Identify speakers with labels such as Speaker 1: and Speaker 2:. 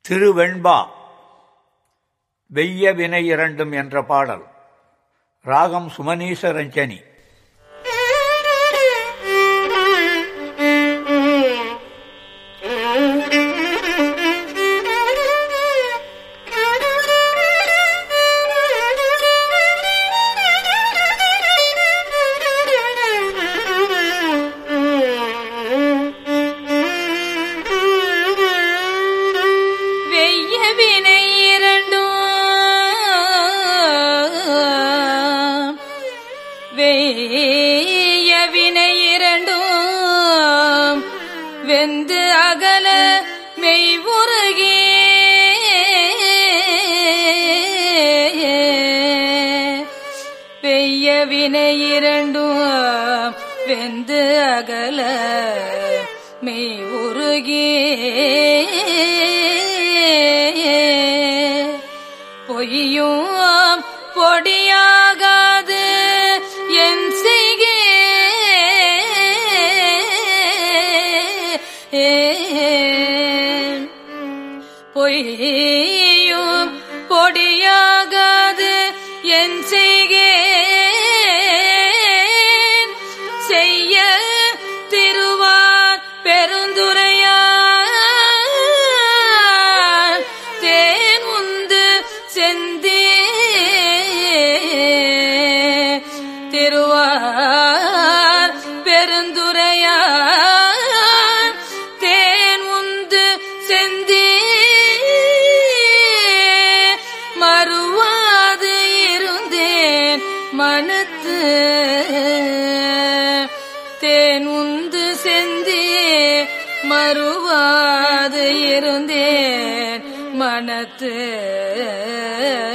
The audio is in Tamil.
Speaker 1: திருவெண்பா வெய்ய வினை இரண்டும் என்ற பாடல் ராகம் சுமனீசரஞ்சனி
Speaker 2: வெய்ய வினை இரண்டும் வெய்ய வினை இரண்டும் வெந்து அகல மெய்வுருகே வெய்ய வினை இரண்டும் வெந்து அகல மெய் உருகே பொய்யும் பொடியாகாது என் செய்கே பொய்யும் பொடியாகாது என் செய்கேன் செய்ய திருவார் பெருந்துரையார் தேன் உந்து செந்தே திருவார் பெருந்துரையார் தேன் உந்து செந்தே மறுவாது இருந்தேன் மனத்து தேன் உந்து செந்தே மறுவாது இருந்தேன் மனத்து